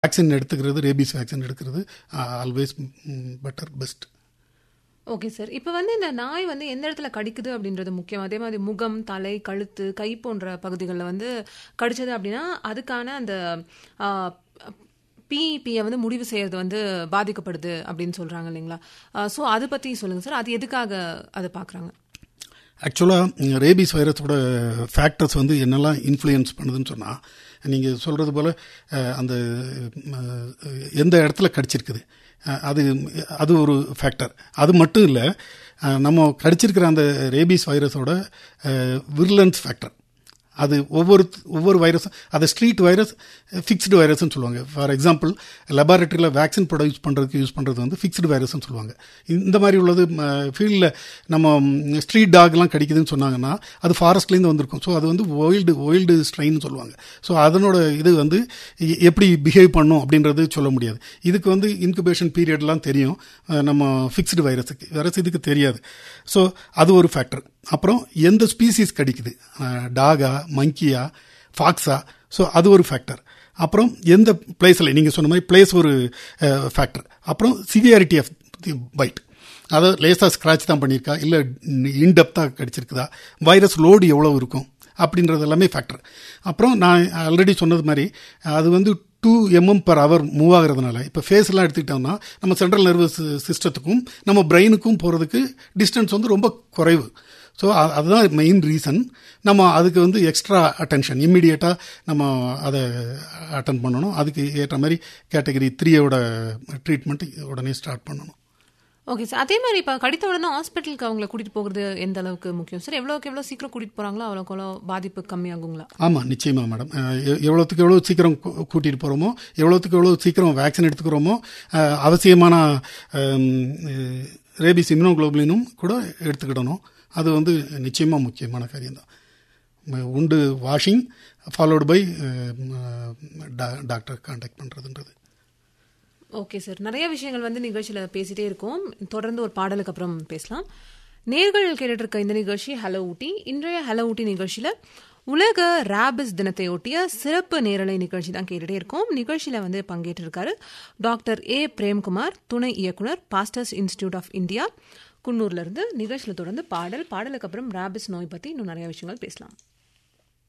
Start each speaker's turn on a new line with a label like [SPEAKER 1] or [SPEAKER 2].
[SPEAKER 1] vaccine எடுத்துக்கிறது rabies vaccine எடுக்கிறது always better best
[SPEAKER 2] okay sir இப்போ வந்து இந்த நாய் வந்து எந்த இடத்துல கடிக்குது அப்படின்றது முக்கியம் அதே மாதிரி முகம் தலை கழுத்து கை போன்ற பகுதிகளில் வந்து கடிச்சது அப்படின்னா அதுக்கான அந்த பிஇபியை வந்து முடிவு செய்யறது வந்து பாதிக்கப்படுது அப்படின்னு சொல்றாங்க இல்லைங்களா ஸோ அதை பற்றி சொல்லுங்க சார் அது எதுக்காக அதை பார்க்குறாங்க
[SPEAKER 1] ஆக்சுவலாக ரேபிஸ் வைரஸோட ஃபேக்டர்ஸ் வந்து என்னெல்லாம் இன்ஃப்ளூயன்ஸ் பண்ணுதுன்னு சொன்னால் நீங்கள் சொல்கிறது போல் அந்த எந்த இடத்துல கடிச்சிருக்குது அது அது ஒரு ஃபேக்டர் அது மட்டும் இல்லை நம்ம கடிச்சிருக்கிற அந்த ரேபிஸ் வைரஸோட விர்லன்ஸ் ஃபேக்டர் அது ஒவ்வொரு ஒவ்வொரு வைரஸும் அது ஸ்ட்ரீட் வைரஸ் ஃபிக்ஸ்டு வைரஸ்னு சொல்லுவாங்க ஃபார் எக்ஸாம்பிள் லெபார்ட்டரியில் வேக்சின் ப்ரொடியூஸ் பண்ணுறதுக்கு யூஸ் பண்ணுறது வந்து ஃபிக்ஸ்டு வைரஸ்னு சொல்லுவாங்க இந்த மாதிரி உள்ளது ஃபீல்டில் நம்ம ஸ்ட்ரீட் டாக்லாம் கடிக்குதுன்னு சொன்னாங்கன்னா அது ஃபாரஸ்ட்லேருந்து வந்திருக்கும் ஸோ அது வந்து ஒயில்டு ஒயில்டு ஸ்ட்ரெயின்னு சொல்லுவாங்க ஸோ அதனோட இது வந்து எப்படி பிஹேவ் பண்ணும் அப்படின்றது சொல்ல முடியாது இதுக்கு வந்து இன்குபேஷன் பீரியட்லாம் தெரியும் நம்ம ஃபிக்ஸ்டு வைரஸுக்கு வைரஸ் இதுக்கு தெரியாது ஸோ அது ஒரு ஃபேக்டர் அப்புறம் எந்த ஸ்பீசிஸ் கடிக்குது டாகா மங்கியா ஃபாக்ஸா ஸோ அது ஒரு ஃபேக்டர் அப்புறம் எந்த பிளேஸில் நீங்கள் சொன்ன மாதிரி பிளேஸ் ஒரு ஃபேக்டர் அப்புறம் சிவியாரிட்டி ஆஃப் தி பைட் அதாவது லேசாக ஸ்க்ராட்ச் தான் பண்ணியிருக்கா இல்லை இன்டெப்த்தாக கடிச்சிருக்குதா வைரஸ் லோடு எவ்வளோ இருக்கும் அப்படின்றது எல்லாமே ஃபேக்டர் அப்புறம் நான் ஆல்ரெடி சொன்னது மாதிரி அது வந்து two mm per hour move ஆகிறதுனால இப்போ ஃபேஸ்லாம் எடுத்துக்கிட்டோம்னா நம்ம சென்ட்ரல் நர்வஸ் சிஸ்டத்துக்கும் நம்ம பிரெயினுக்கும் போகிறதுக்கு டிஸ்டன்ஸ் வந்து ரொம்ப குறைவு ஸோ அதுதான் மெயின் ரீசன் நம்ம அதுக்கு வந்து எக்ஸ்ட்ரா அட்டென்ஷன் இம்மிடியேட்டாக நம்ம அதை அட்டன் பண்ணணும் அதுக்கு ஏற்ற மாதிரி கேட்டகரி த்ரீயோட ட்ரீட்மெண்ட் உடனே ஸ்டார்ட் பண்ணணும்
[SPEAKER 2] ஓகே சார் அதே மாதிரி இப்போ கடித்த உடனே ஹாஸ்பிட்டலுக்கு அவங்கள கூட்டிகிட்டு போகிறது எந்த அளவுக்கு முக்கியம் சார் எவ்வளோக்கு எவ்வளோ சீக்கிரம் கூட்டிகிட்டு போகிறாங்களோ அவ்வளோக்கு எவ்வளோ பாதிப்பு கம்மியாகுங்களா
[SPEAKER 1] ஆமாம் நிச்சயமாக மேடம் எவ்வளோத்துக்கு எவ்வளோ சீக்கிரம் கூட்டிகிட்டு போகிறோமோ எவ்வளோத்துக்கு எவ்வளோ சீக்கிரம் வேக்சின் எடுத்துக்கிறோமோ அவசியமான ரேபிஸ் இம்யூனோகுளோபுலினும் கூட எடுத்துக்கிடணும் அது வந்து நிச்சயமாக முக்கியமான காரியம்தான் உண்டு washing followed by doctor contact பண்ணுறதுன்றது
[SPEAKER 2] ஓகே சார் நிறைய விஷயங்கள் வந்து நிகழ்ச்சியில் பேசிட்டே இருக்கோம் தொடர்ந்து ஒரு பாடலுக்கு அப்புறம் பேசலாம் நேர்கள் கேட்டுட்டு இருக்க இந்த நிகழ்ச்சி ஹலோ ஊட்டி இன்றைய ஹலோ ஊட்டி நிகழ்ச்சியில் உலக ரேபிஸ் தினத்தை ஒட்டிய சிறப்பு நேரலை நிகழ்ச்சி தான் கேட்டுட்டே இருக்கோம் நிகழ்ச்சியில் வந்து பங்கேற்றிருக்காரு டாக்டர் ஏ பிரேம்குமார் துணை இயக்குனர் பாஸ்டர்ஸ் இன்ஸ்டிடியூட் ஆஃப் இந்தியா குன்னூர்ல இருந்து நிகழ்ச்சியில் தொடர்ந்து பாடல் பாடலுக்கு அப்புறம் ரேபிஸ் நோய் பற்றி இன்னும் நிறைய விஷயங்கள் பேசலாம்